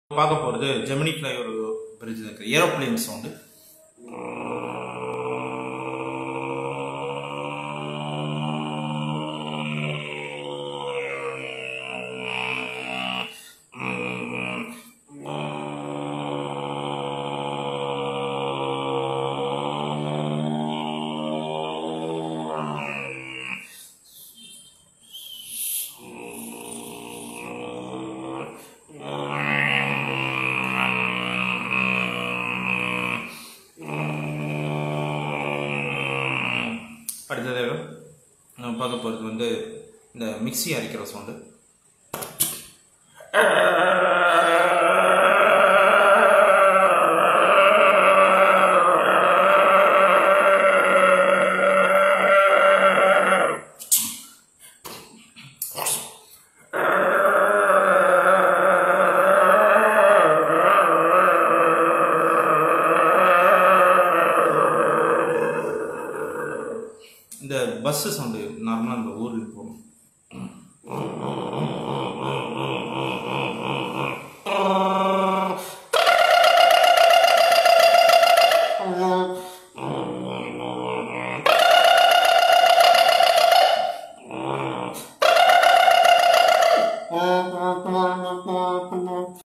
பார்க்க போகிறது Gemini fly ஒரு பிரிட்ஜ் இருக்கு ஏரோப்ளேன் சவுண்டு அடுத்ததாக நம்ம பார்க்க போகிறது வந்து இந்த மிக்ஸி அரைக்கிற சவுண்டு இந்த பஸ்ஸு சவுண்டு நார்மலாக இந்த ஊரில் போகும்